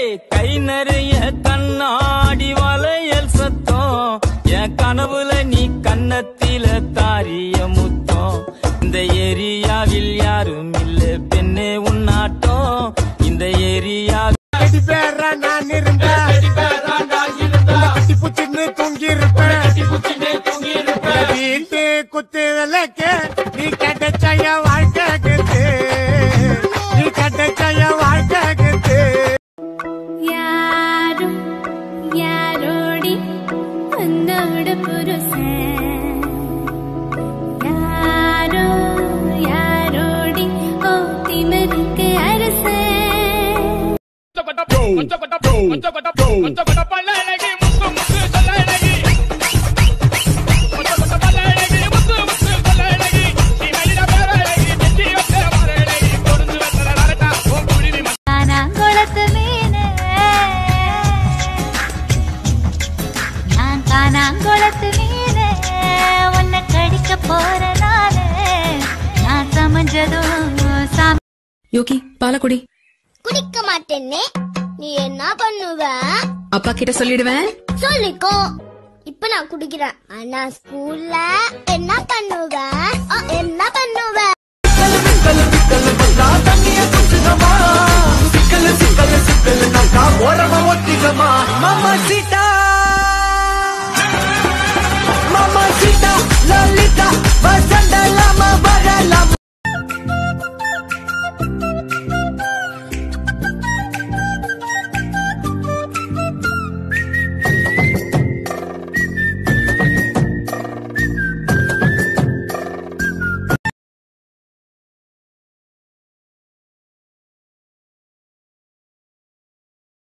கை நிறைய கண்ணாடி வளையல் சத்தம் என் கனவுல நீ கன்னத்தில தாரிய முத்தம் இந்த ஏரியாவில் யாரும் இல்ல பெண்ணே உன்னாட்டம் இந்த ஏரியா அடி பேரா நான் இருந்தேன் உன்னை கட்டி பூச்சின்னு தூங்கி இருப்பேன் வீட்டு குத்து விளக்கு நீ கிடைச்ச என் வாழ்க்கை கெத்து நீ கிடைச்ச என் வாழ்க்கை கெத்து யாரும் யாரோடி உன்னோட புருஷன் யாரோ யாரோடி ஓ திமிருக்கு அரசன் கானாங்குளத்து மீனே நான் கானாங்குளத்து மீனே உன்னை கடிக்க போற நானே நான் சமைஞ்சதும் சாமி யோகி பாலக்குடி குடிக்க மாட்டேன்னே நீ என்ன பண்ணுவ அப்பா கிட்ட சொல்லிடுவேன் சொல்லிக்கோ இப்ப நான் குடிக்கிறேன் ஆனா ஸ்கூல்ல என்ன பண்ணுவ அ, என்ன பண்ணுவ ஓரமா ஒத்திகமா மாமா சீட்டா